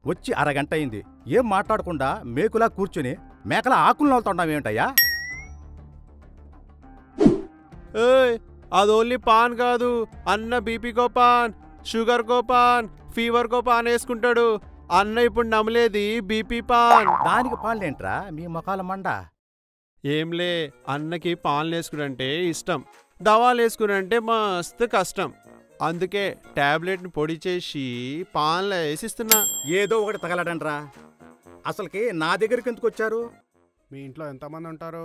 వచ్చి అరగంట అయింది ఏం మాట్లాడకుండా మేకులా కూర్చుని మేకల ఆకులు నవ్వుతుండమేంటయ్యా ఏయ్ అది ఓన్లీ పాన్ కాదు అన్న బీపీకో పాన్ షుగర్కో పాన్ ఫీవర్కో పాన్ వేసుకుంటాడు అన్న ఇప్పుడు నమ్మలేది బీపీ పాన్ దానికి పాలేంట్రా మీ మొఖాల మండ ఏంలే అన్నకి పాన్లు వేసుకునంటే ఇష్టం దవాలు వేసుకునంటే మస్తు కష్టం అందుకే టాబ్లెట్ని పొడి చేసి పాన్లో వేసిస్తున్నా ఏదో ఒకటి తగలడంట్రా అసలుకి నా దగ్గరికి ఎందుకు వచ్చారు మీ ఇంట్లో ఎంతమంది ఉంటారు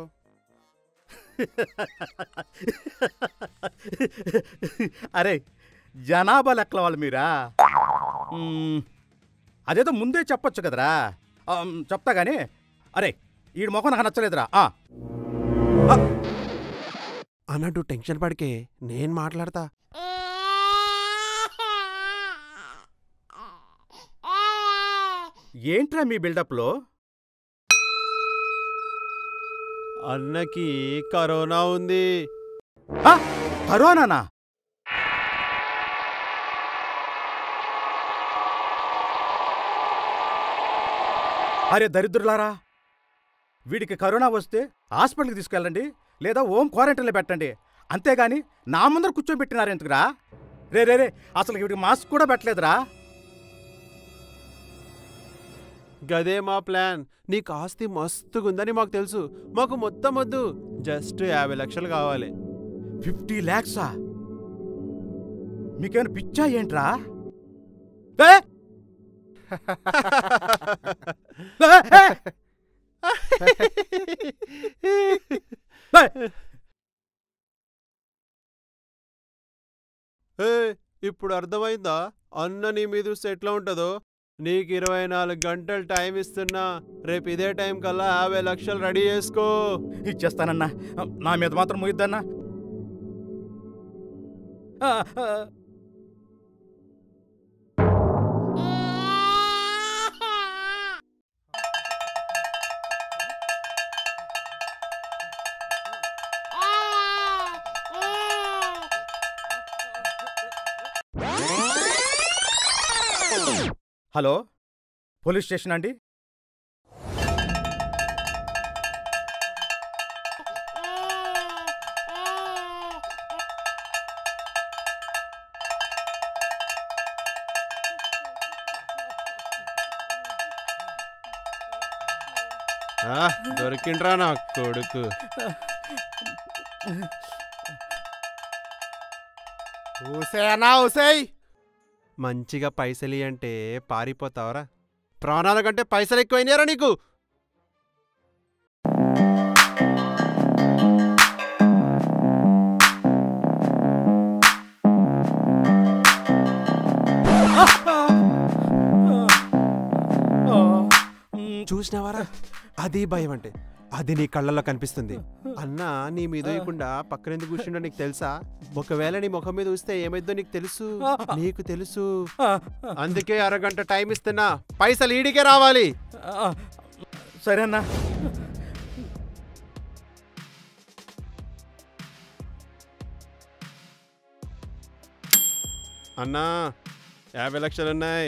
అరే జనాభా లెక్కల వాళ్ళు మీరా మ్మ్, అదేదో ముందే చెప్పొచ్చు కదరా ఆ, మ్, చెప్తా గానీ అరే ఈ మొఖం నాకు నచ్చలేదురా ఆ, అన్నట్టు టెన్షన్ పడికే నేను మాట్లాడతా ఏంట్రా మీ బిల్డప్లో అన్నకి కరోనా ఉంది ఆ, కరోనానా అరే దరిద్రులారా వీడికి కరోనా వస్తే హాస్పిటల్కి తీసుకెళ్ళండి లేదా హోమ్ క్వారంటైన్లో పెట్టండి అంతేగాని నా ముందర కూర్చోబెట్టినారు ఎందుకురా రే రే రే అసలు వీడికి మాస్క్ కూడా పెట్టలేదురా గదే మా ప్లాన్ నీకు ఆస్తి మస్తుగుందని మాకు తెలుసు మాకు మొత్తం వద్దు జస్ట్ యాభై లక్షలు కావాలి ఫిఫ్టీ ల్యాక్సా మీకేమైనా పిచ్చా ఏంట్రా ఏ? ఏ, ఏ! ఏ! ఏ ఇప్పుడు అర్థమైందా అన్న నీ మీద చూస్తే ఎట్లా ఉంటుందో నీకు ఇరవై నాలుగు గంటలు టైం ఇస్తున్నా రేపు ఇదే టైం కల్లా యాభై లక్షలు రెడీ చేసుకో ఇచ్చేస్తానన్నా నా మీద మాత్రం ముయిద్దన్నా ఆ, ఆ. హలో పోలీస్ స్టేషన్ అండి ఆ, దొరికిండ్రా నా కొడుకు ఊసేనా ఊసేయ్ మంచిగా పైసలు అంటే పారిపోతావరా ప్రాణాల కంటే పైసలు ఎక్కువైనారా నీకు చూసినావారా అది భయం అంటే అది నీ కళ్ళల్లో కనిపిస్తుంది అన్న నీ మీద వేయకుండా పక్కన ఎందుకు కూర్చుండో నీకు తెలుసా ఒకవేళ నీ ముఖం మీద చూస్తే ఏమైందో నీకు తెలుసు నీకు తెలుసు అందుకే అరగంట టైం ఇస్తున్నా పైసలు ఈడికే రావాలి సరేనా అన్నా యాభై లక్షలు ఉన్నాయి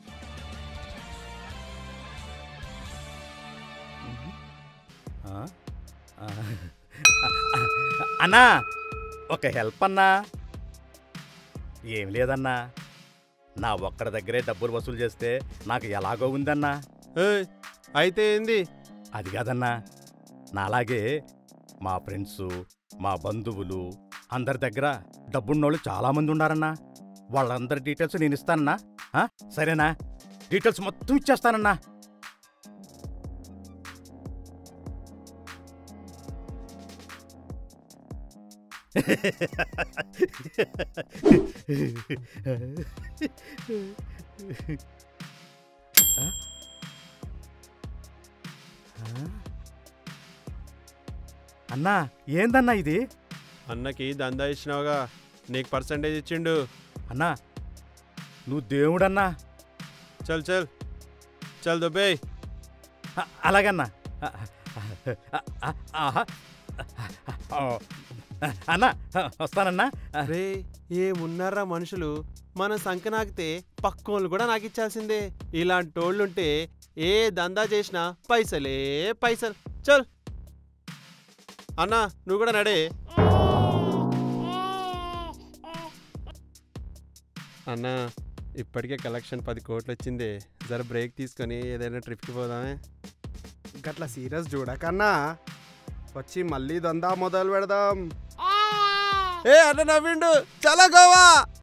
ఆ? ఆ. అన్నా ఒక హెల్ప్ అన్నా ఏం లేదన్నా నా ఒక్కడి దగ్గరే డబ్బులు వసూలు చేస్తే నాకు ఎలాగో ఉందన్నా ఏయ్, అయితే ఏంది అది కాదన్నా నాలాగే మా ఫ్రెండ్స్ మా బంధువులు అందరి దగ్గర డబ్బున్నోళ్ళు చాలామంది ఉన్నారన్నా వాళ్ళందరి డీటెయిల్స్ నేను ఇస్తానన్నా ఆ? సరేనా డీటెయిల్స్ మొత్తం ఇచ్చేస్తానన్నా అన్నా ఏందన్నా ఇది అన్నకి దందా ఇచ్చినావుగా నీకు పర్సంటేజ్ ఇచ్చిండు అన్నా నువ్వు దేవుడన్నా చల్ చల్ చల్ దుబ్బే అ- అలాగన్నా అ- అ- అ- ఆహా. ఓ. అన్నా వస్తానన్నా రే ఏమున్నారా మనుషులు మన సంకనాకితే పక్కోళ్ళు కూడా నాకు ఇచ్చాల్సిందే ఇలాంటి టోళ్ళుంటే ఏ దందా చేసినా పైసలే పైసలు చల్ అన్నా నువ్వు కూడా నడే అన్నా ఇప్పటికే కలెక్షన్ పది కోట్లు వచ్చింది జర బ్రేక్ తీసుకొని ఏదైనా ట్రిప్కి పోదామే గట్ల సీరియస్ చూడకన్నా వచ్చి మళ్ళీ దందా మొదలు పెడదాం ఏ అన్న నవ్విండు చాలా గోవా